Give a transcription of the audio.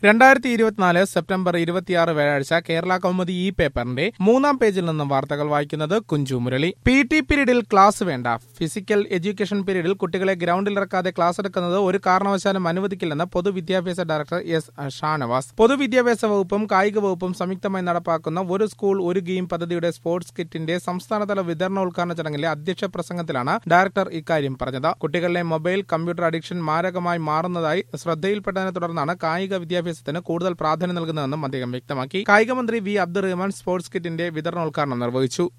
രണ്ടായിരത്തി ഇരുപത്തിനാല് സെപ്റ്റംബർ ഇരുപത്തിയാറ് വ്യാഴാഴ്ച കേരള കൗമുദി ഈ പേപ്പറിന്റെ മൂന്നാം പേജിൽ നിന്നും വാർത്തകൾ വായിക്കുന്നത് കുഞ്ചു മുരളി പി ടി പീരീഡിൽ ക്ലാസ് വേണ്ട ഫിസിക്കൽ എഡ്യൂക്കേഷൻ പീരീഡിൽ കുട്ടികളെ ഗ്രൗണ്ടിൽ ഇറക്കാതെ ക്ലാസ് എടുക്കുന്നത് ഒരു കാരണവശാലും അനുവദിക്കില്ലെന്ന് പൊതുവിദ്യാഭ്യാസ ഡയറക്ടർ എസ് ഷാനവാസ് പൊതുവിദ്യാഭ്യാസ വകുപ്പും കായിക വകുപ്പും സംയുക്തമായി നടപ്പാക്കുന്ന ഒരു സ്കൂൾ ഒരു ഗെയിം പദ്ധതിയുടെ സ്പോർട്സ് കിറ്റിന്റെ സംസ്ഥാനതല വിതരണോദ്ഘാടന ചടങ്ങിലെ അധ്യക്ഷ പ്രസംഗത്തിലാണ് ഡയറക്ടർ ഇക്കാര്യം പറഞ്ഞത് കുട്ടികളിലെ മൊബൈൽ കമ്പ്യൂട്ടർ അഡിക്ഷൻ മാരകമായി മാറുന്നതായി ശ്രദ്ധയിൽപ്പെട്ടതിനെ തുടർന്നാണ് കായിക വിദ്യാഭ്യാസത്തിന് കൂടുതൽ പ്രാധാന്യം നൽകുന്നതെന്നും അദ്ദേഹം വ്യക്തമാക്കി കായിക മന്ത്രി വി അബ്ദുറഹ്മാൻ സ്പോർട്സ് കിറ്റിന്റെ വിതരണോദ്ഘാടനം നിർവഹിച്ചു